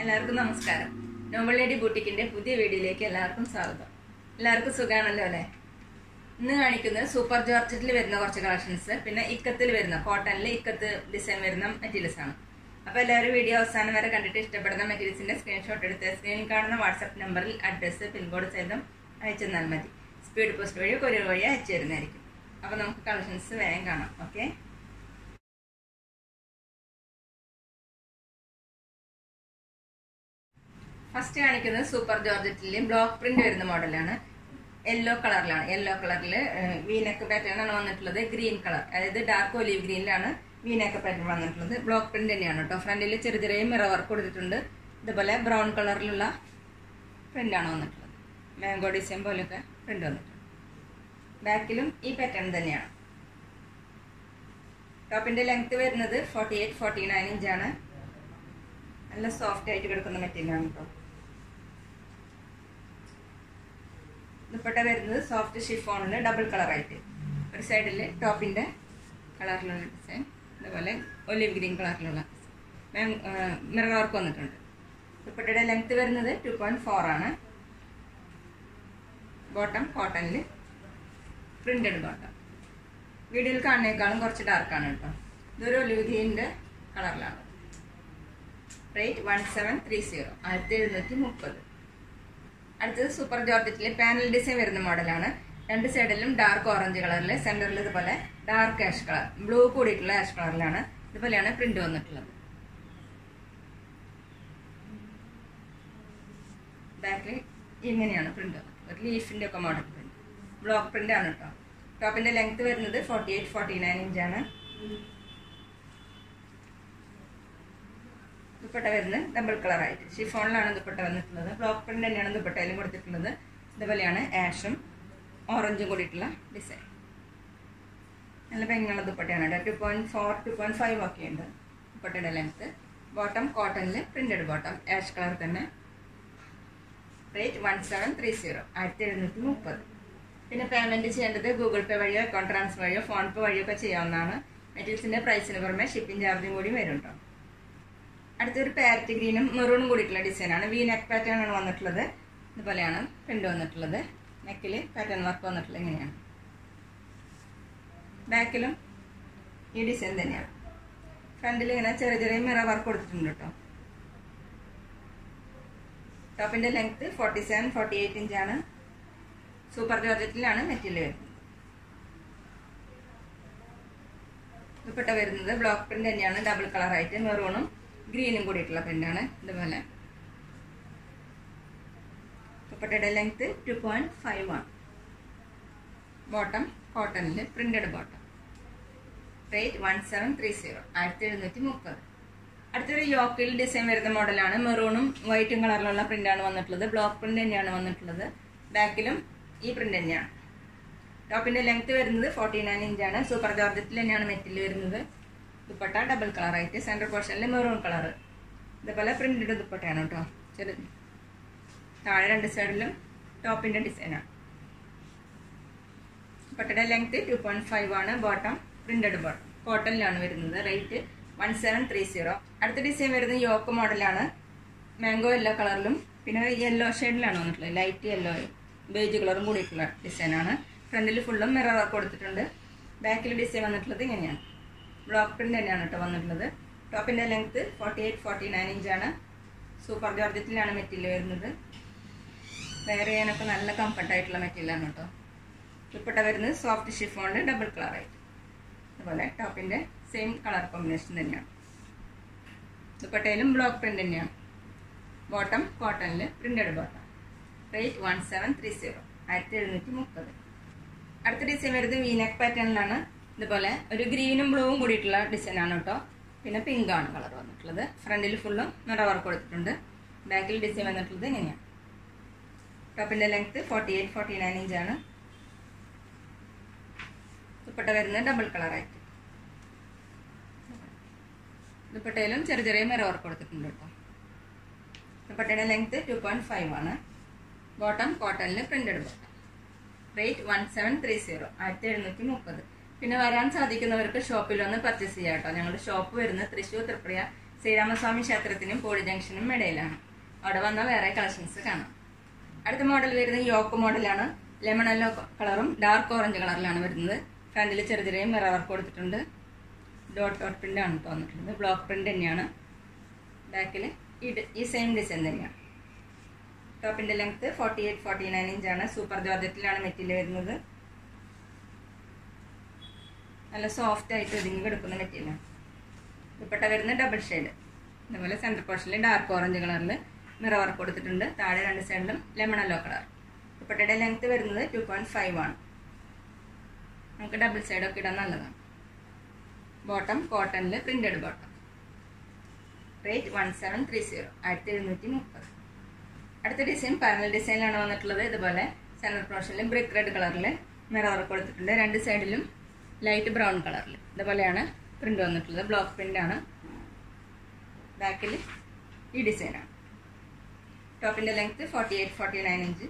എല്ലാവർക്കും നമസ്കാരം Nobel lady ബൂട്ടിക്കിന്റെ പുതിയ വീഡിയോയിലേക്ക് എല്ലാവർക്കും സ്വാഗതം എല്ലാവർക്കും സുഖാണല്ലോ അല്ലെ ഇന്ന് കാണിക്കുന്നത് സൂപ്പർ ജോർജറ്റിൽ വരുന്ന കുറച്ച് കളക്ഷൻസ് പിന്നെ ഇക്കത്തിൽ വരുന്ന കോട്ടണിൽ ഇക്കത്ത് ഡിസൈൻ വരുന്ന മെറ്റീരിയൽസ് ആണ് അപ്പൊ എല്ലാവരും വീഡിയോ അവസാനം വരെ കണ്ടിട്ട് ഇഷ്ടപ്പെടുന്ന മെറ്റീരിയൽസിന്റെ സ്ക്രീൻഷോട്ട് എടുത്ത് സ്ക്രീനിൽ കാണുന്ന വാട്സ്ആപ്പ് നമ്പറിൽ അഡ്രസ്സ് പിൻകോഡ് സഹിതം അയച്ചു തന്നാൽ മതി സ്പീഡ് പോസ്റ്റ് വഴിയോ കൊറിയർ വഴിയോ അയച്ചു തരുന്നതായിരിക്കും അപ്പൊ നമുക്ക് കളക്ഷൻസ് വേഗം കാണാം ഓക്കെ ഫസ്റ്റ് കാണിക്കുന്നത് സൂപ്പർ ജോർജറ്റിലെ ബ്ലോക്ക് പ്രിന്റ് വരുന്ന മോഡലാണ് യെല്ലോ കളറിലാണ് യെല്ലോ കളറിൽ വീനക്ക് പാറ്റേൺ ആണ് വന്നിട്ടുള്ളത് ഗ്രീൻ കളർ അതായത് ഡാർക്ക് ഒലീവ് ഗ്രീനിലാണ് വീനക്ക് പാറ്റേൺ വന്നിട്ടുള്ളത് ബ്ലോക്ക് പ്രിന്റ് തന്നെയാണ് കേട്ടോ ഫ്രണ്ടിൽ ചെറിയ ചെറിയ മിറർ വർക്ക് കൊടുത്തിട്ടുണ്ട് ഇതുപോലെ ബ്രൗൺ കളറിലുള്ള പ്രിന്റാണ് വന്നിട്ടുള്ളത് മാംഗോ ഡിസൈൻ പോലെയൊക്കെ പ്രിന്റ് വന്നിട്ടുണ്ട് ബാക്കിലും ഈ പാറ്റേൺ തന്നെയാണ് ടോപ്പിന്റെ ലെങ്ത് വരുന്നത് ഫോർട്ടി എയ്റ്റ് ഫോർട്ടി നയൻ ഇഞ്ചാണ് നല്ല സോഫ്റ്റ് ആയിട്ട് കിടക്കുന്ന മെറ്റീരിയലാണ് കേട്ടോ ദുപ്പട്ട വരുന്നത് സോഫ്റ്റ് ഷിഫോണിൽ ഡബിൾ കളറായിട്ട് ഒരു സൈഡിൽ ടോപ്പിന്റെ കളറിലുള്ള ഡിസൈൻ അതുപോലെ ഒലിവ് ഗ്രീൻ കളറിലുള്ള മിറർ വർക്ക് വന്നിട്ടുണ്ട് ദുപ്പട്ടയുടെ ലെങ്ത് വരുന്നത് ടു പോയിന്റ് ഫോർ ആണ് ബോട്ടം കോട്ടണിൽ പ്രിന്റഡ് ബോട്ടം വീഡിയോയിൽ കാണുന്നേക്കാളും കുറച്ച് ഡാർക്കാണ് കേട്ടോ ഇതൊരു ഒലിവ് ഗ്രീനിന്റെ കളറിലാണ് rate one seven three zero ആയിരത്തി എഴുന്നൂറ്റി മുപ്പത് അടുത്തത് സൂപ്പർ ജോർജറ്റിലെ പാനൽ ഡിസൈൻ വരുന്ന മോഡലാണ് രണ്ട് സൈഡിലും ഡാർക്ക് ഓറഞ്ച് കളറിൽ സെന്ററിൽ ഇതുപോലെ ഡാർക്ക് ആഷ് കളർ ബ്ലൂ കൂടിയിട്ടുള്ള ആഷ് കളറിലാണ് ഇതുപോലെയാണ് പ്രിന്റ് വന്നിട്ടുള്ളത് ബാക്കിൽ ഇങ്ങനെയാണ് പ്രിന്റ് വന്നിട്ടുള്ളത് ലീഫിന്റെ ഒക്കെ മോഡൽ പ്രിന്റ് ബ്ലോക്ക് പ്രിന്റ് ആണ് കേട്ടോ ടോപ്പിന്റെ ലെങ്ത് വരുന്നത് ഫോർട്ടി എയ്റ്റ് ഫോർട്ടി നയൻ ഇഞ്ചാണ് ദുപ്പട്ട വരുന്നത് ഡബിൾ കളറായിട്ട് ഷിഫോണിലാണ് ദുപ്പട്ട വന്നിട്ടുള്ളത് ബ്ലോക്ക് പ്രിന്റ് തന്നെയാണ് ദുപ്പട്ടയിലും കൊടുത്തിട്ടുള്ളത് ഇതുപോലെയാണ് ആഷും ഓറഞ്ചും കൂടിയിട്ടുള്ള ഡിസൈൻ നല്ല ഭംഗിയുള്ള ദുപ്പട്ടയാണ് two point four two point five ഒക്കെ ഉണ്ട് ദുപ്പട്ടയുടെ ലെങ്ത് ബോട്ടം കോട്ടണിൽ പ്രിന്റഡ് ബോട്ടം ആഷ് കളർ തന്നെ rate one seven three zero ആയിരത്തി എഴുന്നൂറ്റി മുപ്പത് പിന്നെ പേയ്മെന്റ് ചെയ്യേണ്ടത് ഗൂഗിൾ പേ വഴിയോ അക്കൗണ്ട് ട്രാൻസ്ഫർ വഴിയോ ഫോൺ പേ വഴിയോ ഒക്കെ ചെയ്യാവുന്നതാണ് മെറ്റീരിയൽസിന്റെ പ്രൈസിന് പുറമെ ഷിപ്പിംഗ് ചാർജും കൂടി വരും കേട്ടോ അടുത്തൊരു പാരറ്റ് ഗ്രീനും മെറൂണും കൂടിയിട്ടുള്ള ഡിസൈനാണ് വി നെക്ക് പാറ്റേൺ ആണ് വന്നിട്ടുള്ളത് ഇതുപോലെയാണ് പ്രിന്റ് വന്നിട്ടുള്ളത് നെക്കിൽ പാറ്റേൺ വർക്ക് വന്നിട്ടുള്ളത് ഇങ്ങനെയാണ് ബാക്കിലും ഈ ഡിസൈൻ തന്നെയാണ് ഫ്രണ്ടിൽ ഇങ്ങനെ ചെറിയ ചെറിയ മിറ വർക്ക് കൊടുത്തിട്ടുണ്ട് കേട്ടോ ടോപ്പിന്റെ length forty seven forty eight ഇഞ്ചാണ് സൂപ്പർ ജോർജറ്റിലാണ് മെറ്റീരിയൽ വരുന്നത് ദുപ്പട്ട വരുന്നത് ബ്ലോക്ക് പ്രിന്റ് തന്നെയാണ് ഡബിൾ കളറായിട്ട് മെറൂണും ഗ്രീനും കൂടിയിട്ടുള്ള പ്രിന്റാണ് ഇതുപോലെ ദുപ്പട്ടയുടെ ലെങ്ത് ടു പോയിന്റ് ഫൈവ് ആണ് ബോട്ടം കോട്ടണിൽ printed bottom rate one seven three zero ആയിരത്തി എഴുന്നൂറ്റി മുപ്പത് അടുത്തൊരു യോക്കിൽ ഡിസൈൻ വരുന്ന മോഡലാണ് മെറൂണും വൈറ്റും കളറിലുള്ള പ്രിന്റാണ് വന്നിട്ടുള്ളത് ബ്ലോക്ക് പ്രിന്റ് തന്നെയാണ് വന്നിട്ടുള്ളത് ബാക്കിലും ഈ പ്രിന്റ് തന്നെയാണ് ടോപ്പിന്റെ ലെങ്ത് വരുന്നത് ഫോർട്ടി നയൻ ഇഞ്ചാണ് സൂപ്പർ ജോർജറ്റിൽ തന്നെയാണ് മെറ്റീരിയൽ വരുന്നത് ദുപ്പട്ട ഡബിൾ കളറായിട്ട് സെൻട്രൽ പോർഷനിൽ മെറൂൺ കളർ ഇതുപോലെ പ്രിന്റഡ് ദുപ്പട്ടയാണ് കേട്ടോ ചെറു താഴെ രണ്ട് സൈഡിലും ടോപ്പിന്റെ ഡിസൈനാണ് ദുപ്പട്ടയുടെ ലെങ്ത് ടു പോയിന്റ് ഫൈവ് ആണ് ബോട്ടം പ്രിന്റഡ് ബോട്ടം കോട്ടണിലാണ് വരുന്നത് rate one seven three zero അടുത്ത ഡിസൈൻ വരുന്നത് യോക്ക് മോഡലാണ് മാംഗോ യെല്ലോ കളറിലും പിന്നെ യെല്ലോ ഷെയ്ഡിലാണ് വന്നിട്ടുള്ളത് ലൈറ്റ് യെല്ലോ ബേജ് കളറും കൂടിയിട്ടുള്ള ഡിസൈനാണ് ഫ്രണ്ടിൽ ഫുള്ളും മിറർ വർക്ക് കൊടുത്തിട്ടുണ്ട് ബാക്കിൽ ഡിസൈൻ വന്നിട്ടുള്ളത് ഇങ്ങനെയാണ് ബ്ലോക്ക് പ്രിന്റ് തന്നെയാണ് കേട്ടോ വന്നിട്ടുള്ളത് ടോപ്പിന്റെ length forty eight forty nine ഇഞ്ചാണ് സൂപ്പർ ജോർജറ്റിലാണ് മെറ്റീരിയൽ വരുന്നത് വെയർ ചെയ്യാനൊക്കെ നല്ല കംഫർട്ടായിട്ടുള്ള മെറ്റീരിയലാണ് കേട്ടോ ദുപ്പട്ട വരുന്നത് സോഫ്റ്റ് ഷിഫോണിൽ ഡബിൾ കളറായിട്ട് അതുപോലെ ടോപ്പിന്റെ സെയിം കളർ കോമ്പിനേഷൻ തന്നെയാണ് ദുപ്പട്ടയിലും ബ്ലോക്ക് പ്രിന്റ് തന്നെയാണ് ബോട്ടം കോട്ടണിൽ printed bottom rate one seven three zero ആയിരത്തി എഴുന്നൂറ്റി മുപ്പത് അടുത്ത ഡിസൈൻ വരുന്നത് വീനക്ക് പാറ്റേണിലാണ് ഇതുപോലെ ഒരു ഗ്രീനും ബ്ലൂവും കൂടിയിട്ടുള്ള ഡിസൈൻ ആണ് കേട്ടോ പിന്നെ പിങ്ക് ആണ് കളർ വന്നിട്ടുള്ളത് ഫ്രണ്ടിൽ ഫുള്ളും നിറ വർക്ക് കൊടുത്തിട്ടുണ്ട് ബാക്കിൽ ഡിസൈൻ വന്നിട്ടുള്ളത് ഇങ്ങനെയാണ് ടോപ്പിന്റെ length forty eight forty nine ഇഞ്ചാണ് ദുപ്പട്ട വരുന്നത് ഡബിൾ കളറായിട്ട് ദുപ്പട്ടയിലും ചെറിയ ചെറിയ മിറ വർക്ക് കൊടുത്തിട്ടുണ്ട് കേട്ടോ ദുപ്പട്ടയുടെ ലെങ്ത് ടു പോയിന്റ് ഫൈവ് ആണ് ബോട്ടം കോട്ടണിൽ printed bottom rate one seven three zero ആയിരത്തി എഴുന്നൂറ്റി മുപ്പത് പിന്നെ വരാൻ സാധിക്കുന്നവർക്ക് ഷോപ്പിൽ വന്ന് പർച്ചേസ് ചെയ്യാം കേട്ടോ ഞങ്ങളുടെ ഷോപ്പ് വരുന്നത് തൃശ്ശൂർ തൃപ്രിയ ശ്രീരാമസ്വാമി ക്ഷേത്രത്തിനും പോളി ജംഗ്ഷനും ഇടയിലാണ് അവിടെ വന്നാൽ വേറെ കളക്ഷൻസ് കാണാം അടുത്ത മോഡൽ വരുന്നത് യോക്ക് മോഡലാണ് ലെമൺ യെല്ലോ കളറും ഡാർക്ക് ഓറഞ്ച് കളറിലാണ് വരുന്നത് ഫ്രണ്ടിൽ ചെറിയ ചെറിയ മിറർ വർക്ക് കൊടുത്തിട്ടുണ്ട് ഡോട്ട് ഡോട്ട് പ്രിന്റ് ആണ് തോന്നിട്ടുള്ളത് ബ്ലോക്ക് പ്രിന്റ് തന്നെയാണ് ബാക്കിൽ ഈ ഡി- ഈ സെയിം ഡിസൈൻ തന്നെയാണ് ടോപ്പിന്റെ length forty eight forty nine ഇഞ്ചാണ് സൂപ്പർ ജോർജറ്റിലാണ് മെറ്റീരിയൽ വരുന്നത് നല്ല സോഫ്റ്റ് ആയിട്ട് ഒതുങ്ങി കിടക്കുന്ന മെറ്റീരിയലാണ് ദുപ്പട്ട വരുന്ന ഡബിൾ ഷെയ്ഡ് അതുപോലെ സെൻറ്റർ പോർഷനിൽ ഡാർക്ക് ഓറഞ്ച് കളറിൽ മിറർ വർക്ക് കൊടുത്തിട്ടുണ്ട് താഴെ രണ്ട് സൈഡിലും ലെമൺ യെല്ലോ കളർ ദുപ്പട്ടയുടെ ലെങ്ത് വരുന്നത് ടു പോയിൻറ്റ് ഫൈവ് ആണ് നമുക്ക് ഡബിൾ സൈഡൊക്കെ ഇടാൻ നല്ലതാണ് ബോട്ടം കോട്ടണിൽ printed bottom rate one seven three zero ആയിരത്തി എഴുന്നൂറ്റി മുപ്പത് അടുത്ത ഡിസൈൻ പാനൽ ഡിസൈനിലാണ് വന്നിട്ടുള്ളത് ഇതുപോലെ സെൻറ്റർ പോർഷനിൽ ബ്രിക്ക് റെഡ് കളറിൽ മിറർ വർക്ക് കൊടുത്തിട്ടുണ്ട് രണ്ട് സൈഡിലും ലൈറ്റ് ബ്രൗൺ കളറിൽ ഇതുപോലെയാണ് പ്രിന്റ് വന്നിട്ടുള്ളത് ബ്ലോക്ക് പ്രിന്റ് ആണ് ബാക്കിൽ ഈ ഡിസൈനാണ് ടോപ്പിന്റെ length forty eight forty nine inch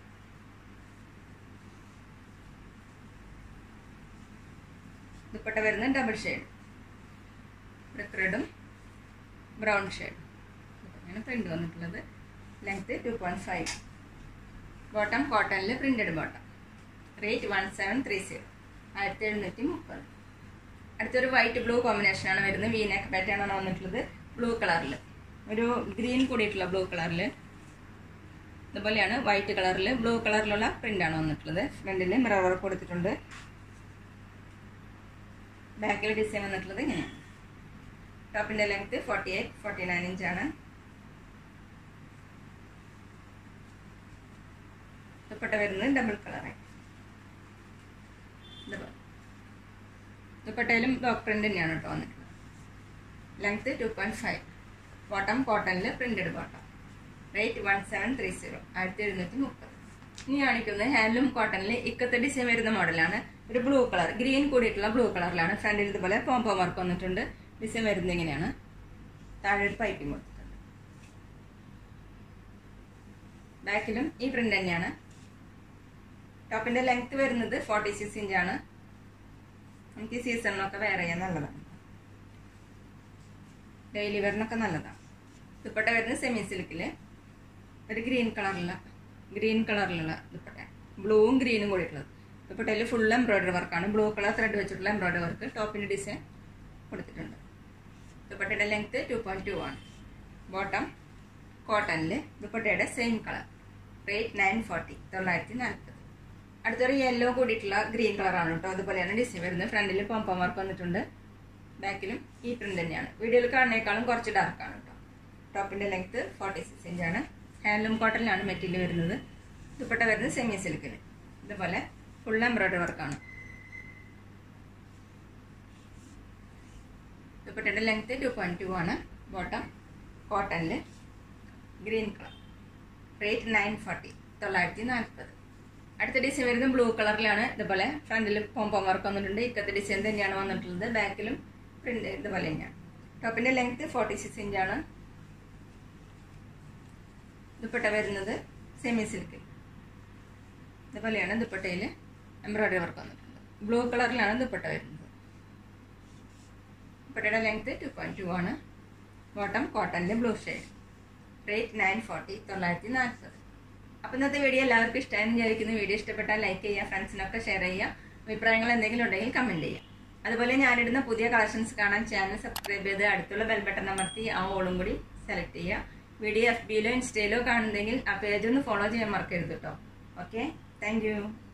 dupatta വരുന്നത് ഡബിൾ ഷെയ്ഡ് ബ്രിക്ക് റെഡും ബ്രൗൺ ഷെയ്ഡ് അങ്ങനെ പ്രിന്റ് വന്നിട്ടുള്ളത് length two point five bottom കോട്ടണിൽ printed bottom rate one seven three zero ആയിരത്തി എഴുന്നൂറ്റി മുപ്പത് അടുത്തൊരു വൈറ്റ് ബ്ലൂ കോമ്പിനേഷനാണ് വരുന്നത് വീനക്ക് പാറ്റേൺ ആണ് വന്നിട്ടുള്ളത് ബ്ലൂ കളറിൽ ഒരു ഗ്രീൻ കൂടിയിട്ടുള്ള ബ്ലൂ കളറിൽ ഇതുപോലെയാണ് വൈറ്റ് കളറിൽ ബ്ലൂ കളറിലുള്ള പ്രിന്റ് ആണ് വന്നിട്ടുള്ളത് ഫ്രണ്ടിൽ മിറർ വർക്ക് കൊടുത്തിട്ടുണ്ട് ബാക്കിൽ ഡിസൈൻ വന്നിട്ടുള്ളത് ഇങ്ങനെയാണ് ടോപ്പിന്റെ length forty eight forty nine ഇഞ്ചാണ് ദുപ്പട്ട വരുന്നത് ഡബിൾ കളറായി ദുപ്പട്ടയിലും ബ്ലോക്ക് പ്രിന്റ് തന്നെയാണ് കേട്ടോ വന്നിട്ടുള്ളത് length two point five bottom കോട്ടണിൽ printed bottom rate one seven three zero ആയിരത്തി എഴുന്നൂറ്റി മുപ്പത് ഇനി കാണിക്കുന്നത് ഹാൻഡ്ലൂം കോട്ടണിൽ ഇക്കത്തെ ഡിസൈൻ വരുന്ന മോഡലാണ് ഒരു ബ്ലൂ കളർ ഗ്രീൻ കൂടിയിട്ടുള്ള ബ്ലൂ കളറിലാണ് ഫ്രണ്ടിൽ ഇതുപോലെ പോംപോം വർക്ക് വന്നിട്ടുണ്ട് ഡിസൈൻ വരുന്നത് ഇങ്ങനെയാണ് താഴെ ഒരു പൈപ്പിംഗ് കൊടുത്തിട്ടുണ്ട് ബാക്കിലും ഈ പ്രിന്റ് തന്നെയാണ് ടോപ്പിന്റെ ലെങ്ത് വരുന്നത് ഫോർട്ടി സിക്സ് ഇഞ്ചാണ് നമുക്ക് ഈ സീസണിലൊക്കെ വെയർ ചെയ്യാൻ നല്ലതാണ് ഡെയിലി വെയറിനൊക്കെ നല്ലതാണ് ദുപ്പട്ട വരുന്നത് സെമി സിൽക്കില് ഒരു ഗ്രീൻ കളറിലുള്ള ഗ്രീൻ കളറിലുള്ള ദുപ്പട്ട ബ്ലൂവും ഗ്രീനും കൂടിയിട്ടുള്ളത് ദുപ്പട്ടയിൽ ഫുൾ എംബ്രോയിഡറി വർക്കാണ് ബ്ലൂ കളർ ത്രെഡ് വെച്ചിട്ടുള്ള എംബ്രോയിഡറി വർക്ക് ടോപ്പിന്റെ ഡിസൈൻ കൊടുത്തിട്ടുണ്ട് ദുപ്പട്ടയുടെ ലെങ്ത് ടു പോയിന്റ് ടു ആണ് ബോട്ടം കോട്ടണിൽ ദുപ്പട്ടയുടെ same colour rate nine forty തൊള്ളായിരത്തി നാൽപ്പത് അടുത്തൊരു യെല്ലോ കൂടിയിട്ടുള്ള ഗ്രീൻ കളറാണ് കേട്ടോ അതുപോലെയാണ് ഡിസൈൻ വരുന്നത് ഫ്രണ്ടിൽ പോംപോം വർക്ക് വന്നിട്ടുണ്ട് ബാക്കിലും ഈ പ്രിന്റ് തന്നെയാണ് വീഡിയോയിൽ കാണുന്നേക്കാളും കുറച്ച് ഡാർക്കാണ് കേട്ടോ ടോപ്പിന്റെ ലെങ്ത് ഫോർട്ടി സിക്സ് ഇഞ്ചാണ് ഹാൻഡ്ലൂം കോട്ടണിലാണ് മെറ്റീരിയൽ വരുന്നത് ദുപ്പട്ട വരുന്നത് സെമി സിൽക്കിൽ ഇതുപോലെ ഫുൾ എംബ്രോയിഡറി വർക്കാണ് ദുപ്പട്ടയുടെ ലെങ്ത് ടു പോയിന്റ് ടു ആണ് ബോട്ടം കോട്ടണിൽ green colour rate nine forty തൊള്ളായിരത്തി നാൽപ്പത് അടുത്ത ഡിസൈൻ വരുന്നത് ബ്ലൂ കളറിലാണ് ഇതുപോലെ ഫ്രണ്ടിൽ പോംപോം വർക്ക് വന്നിട്ടുണ്ട് ഇക്കത്തെ ഡിസൈൻ തന്നെയാണ് വന്നിട്ടുള്ളത് ബാക്കിലും പ്രിന്റ് ഇതുപോലെ തന്നെയാണ് ടോപ്പിന്റെ ലെങ്ത് ഫോർട്ടി സിക്സ് ഇഞ്ചാണ് ദുപ്പട്ട വരുന്നത് സെമി സിൽക്ക് ഇതുപോലെയാണ് ദുപ്പട്ടയിൽ എംബ്രോയിഡറി വർക്ക് വന്നിട്ടുണ്ട് ബ്ലൂ കളറിലാണ് ദുപ്പട്ട വരുന്നത് ദുപ്പട്ടയുടെ ലെങ്ത് ടു പോയിന്റ് ടു ആണ് ബോട്ടം കോട്ടണിന്റെ blue shade rate nine forty തൊള്ളായിരത്തി നാൽപ്പത് അപ്പം ഇന്നത്തെ വീഡിയോ എല്ലാവർക്കും ഇഷ്ടമായെന്ന് വിചാരിക്കുന്നു വീഡിയോ ഇഷ്ടപ്പെട്ടാൽ ലൈക്ക് ചെയ്യുക ഫ്രണ്ട്സിനൊക്കെ ഷെയർ ചെയ്യുക അഭിപ്രായങ്ങൾ എന്തെങ്കിലും ഉണ്ടെങ്കിൽ കമൻറ്റ് ചെയ്യുക അതുപോലെ ഞാനിടുന്ന പുതിയ കളക്ഷൻസ് കാണാൻ ചാനൽ സബ്സ്ക്രൈബ് ചെയ്ത് അടുത്തുള്ള ബെൽ ബട്ടൺ അമർത്തി ആ ഓളും കൂടി സെലക്ട് ചെയ്യുക വീഡിയോ എഫ് ബിയിലോ ഇൻസ്റ്റയിലോ കാണുന്നെങ്കിൽ ആ പേജ് ഒന്ന് ഫോളോ ചെയ്യാൻ മറക്കരുത് കേട്ടോ ഓക്കെ താങ്ക്